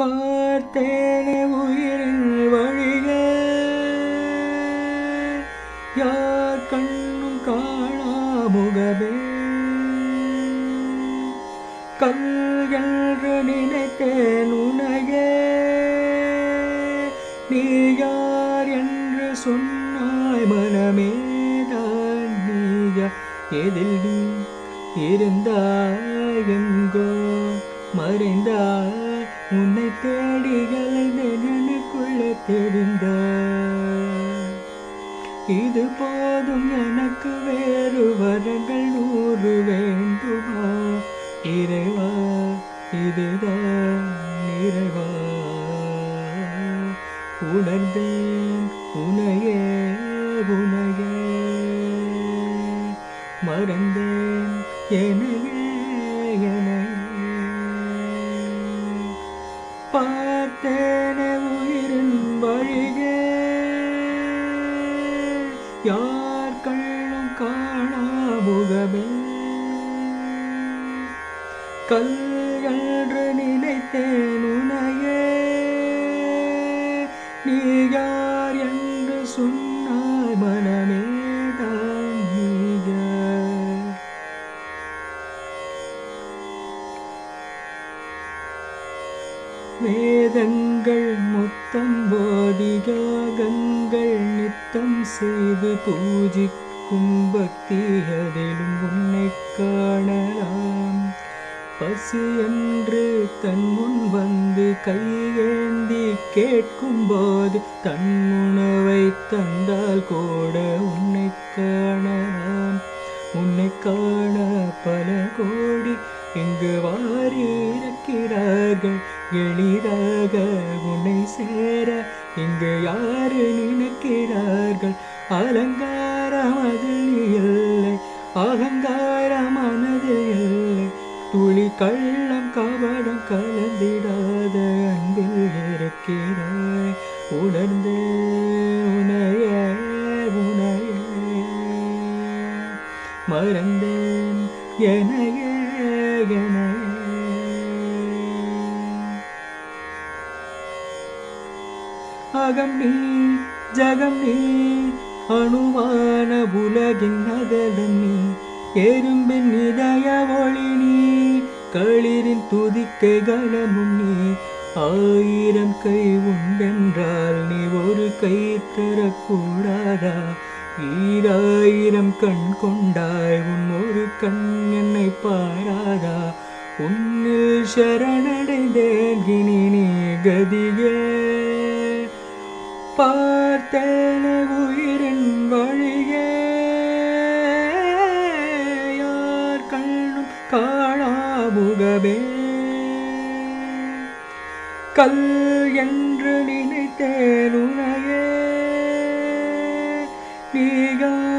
பார்த்தேனே உயிரின் வழியே யார் கண்ணும் காணா முகமே கல் என்று நினைத்தேன் உனையே நீ யார் என்று சொன்னாய் மனமே தான் நீயா எதில் நீ இருந்தாய் எங்கோ மறைந்தாய் உன்னை தேடி அலைந்தேன் எனக்குள்ளே தெரிந்தாய் இது போதும் எனக்கு வேறு வரங்கள் நூறு வேண்டுமா இறைவா இதுதான் நிறைவா உணர்ந்தேன் உனையே உனையே மறந்தேன் எனையே எனையே பார்த்தேனே உயிரின் வழியே யார் கண்ணும் காணா முகமே கல் என்று நினைத்தேன் உனையே நீ யார் என்று சொன்னாய் மனமே தான் நீ யார் வேதங்கள் மொத்தம் போதியாகங்கள் நித்தம் செய்து பூஜிக்கும் பக்தி அதிலும் உன்னை காணலாம் பசி என்று தன் முன் வந்து கையேந்தி கேட்கும் போது தன் உணவை தந்தால் கூட உன்னை காணலாம் உன்னை காண பல கோடி இங்கு வாரி இருக்கிறார்கள் எளிதாக உன்னை சேர இங்கு யாரு நினைக்கிறார்கள் அலங்காரம் அதில் நீ இல்லை அகங்காரம் மனதில் இல்லை துளி கள்ளம் கவடம் கலந்திடாத அன்பில் இருக்கிறாய் உணர்ந்து உனைய உனைய மறந்தேன் எனையே எனையே அகம் நீ ஜகம் நீ அணுவான உலகின் நகலம் நீ எறும்பின் இதய ஒளி நீ களிரின் துதிக்கை கணமும் நீ ஆயிரம் கை உண்டென்றால் நீ ஒரு கை தரக்கூடாதா ஈராயிரம் கண் கொண்டாய் உன் ஒரு கண் என்னை பாராதா உன்னில் சரணடைந்தேன் இனி நீ கதியே பார்த்தேன உயிரின் வழியே யார் கண்ணும் காணா முகமே கல் என்று நினைத்தேன் உனையே நீ யார்